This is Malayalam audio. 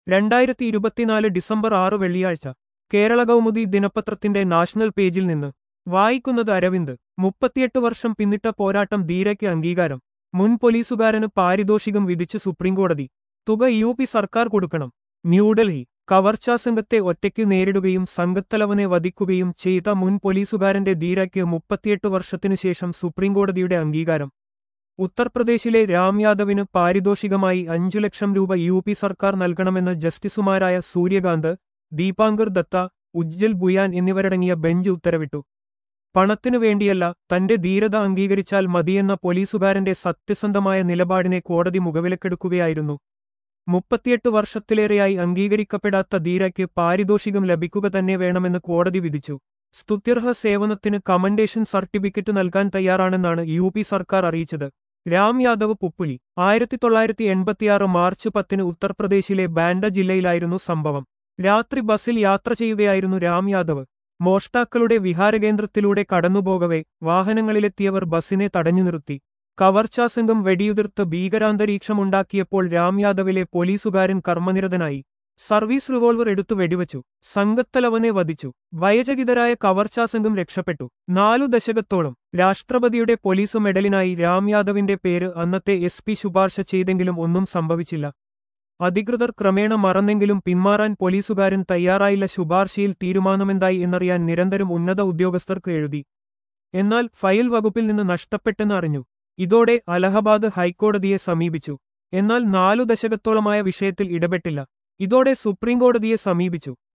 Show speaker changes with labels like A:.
A: രണ്ടായിരത്തി ഇരുപത്തിനാല് ഡിസംബർ ആറ് വെള്ളിയാഴ്ച കേരള കൗമുദി ദിനപത്രത്തിന്റെ നാഷണൽ പേജിൽ നിന്ന് വായിക്കുന്നത് അരവിന്ദ് മുപ്പത്തിയെട്ട് വർഷം പിന്നിട്ട പോരാട്ടം ധീരയ്ക്ക് അംഗീകാരം മുൻ പോലീസുകാരന് പാരിതോഷികം വിധിച്ച് സുപ്രീംകോടതി തുക യു പി സർക്കാർ കൊടുക്കണം ന്യൂഡൽഹി കവർച്ചാ സംഘത്തെ ഒറ്റയ്ക്ക് നേരിടുകയും സംഘത്തലവനെ വധിക്കുകയും ചെയ്ത മുൻ പോലീസുകാരന്റെ ധീരയ്ക്ക് മുപ്പത്തിയെട്ട് വർഷത്തിനുശേഷം സുപ്രീംകോടതിയുടെ അംഗീകാരം ഉത്തർപ്രദേശിലെ രാം യാദവിന് പാരിതോഷികമായി അഞ്ചു ലക്ഷം രൂപ യു പി സർക്കാർ നൽകണമെന്ന് ജസ്റ്റിസുമാരായ സൂര്യകാന്ത് ദീപാങ്കർ ദത്ത ഉജ്ജൽ ബുയാൻ എന്നിവരടങ്ങിയ ബെഞ്ച് ഉത്തരവിട്ടു പണത്തിനു വേണ്ടിയല്ല തന്റെ ധീരത അംഗീകരിച്ചാൽ മതിയെന്ന പോലീസുകാരന്റെ സത്യസന്ധമായ നിലപാടിനെ കോടതി മുഖവിലക്കെടുക്കുകയായിരുന്നു മുപ്പത്തിയെട്ട് വർഷത്തിലേറെയായി അംഗീകരിക്കപ്പെടാത്ത ധീരയ്ക്ക് പാരിതോഷികം ലഭിക്കുക തന്നെ വേണമെന്ന് കോടതി വിധിച്ചു സ്തുത്യർഹ സേവനത്തിന് കമൻഡേഷൻ സർട്ടിഫിക്കറ്റ് നൽകാൻ തയ്യാറാണെന്നാണ് യു പി സർക്കാർ അറിയിച്ചത് രാം യാദവ് പുപ്പുലി ആയിരത്തി തൊള്ളായിരത്തി എൺപത്തിയാറ് മാർച്ച് പത്തിന് ഉത്തർപ്രദേശിലെ ബാൻഡ ജില്ലയിലായിരുന്നു സംഭവം രാത്രി ബസ്സിൽ യാത്ര ചെയ്യുകയായിരുന്നു രാം യാദവ് മോഷ്ടാക്കളുടെ വിഹാരകേന്ദ്രത്തിലൂടെ കടന്നുപോകവെ വാഹനങ്ങളിലെത്തിയവർ ബസ്സിനെ തടഞ്ഞു നിർത്തി കവർച്ചാസംഘം വെടിയുതിർത്ത് ഭീകരാന്തരീക്ഷമുണ്ടാക്കിയപ്പോൾ രാം യാദവിലെ പോലീസുകാരൻ കർമ്മനിരതനായി സർവീസ് റിവോൾവർ എടുത്തു വെടിവച്ചു സംഘത്തലവനെ വധിച്ചു വയചകിതരായ കവർച്ചാസംഘം രക്ഷപ്പെട്ടു നാലു ദശകത്തോളം രാഷ്ട്രപതിയുടെ പോലീസ് മെഡലിനായി രാം യാദവിന്റെ പേര് അന്നത്തെ എസ് പി ശുപാർശ ചെയ്തെങ്കിലും ഒന്നും സംഭവിച്ചില്ല അധികൃതർ ക്രമേണ മറന്നെങ്കിലും പിന്മാറാൻ പോലീസുകാരൻ തയ്യാറായില്ല ശുപാർശയിൽ തീരുമാനമെന്തായി എന്നറിയാൻ നിരന്തരം ഉന്നത ഉദ്യോഗസ്ഥർക്ക് എഴുതി എന്നാൽ ഫയൽ വകുപ്പിൽ നിന്ന് നഷ്ടപ്പെട്ടെന്ന് അറിഞ്ഞു ഇതോടെ അലഹബാദ് ഹൈക്കോടതിയെ സമീപിച്ചു എന്നാൽ നാലു ദശകത്തോളമായ വിഷയത്തിൽ ഇടപെട്ടില്ല ഇതോടെ സുപ്രീംകോടതിയെ സമീപിച്ചു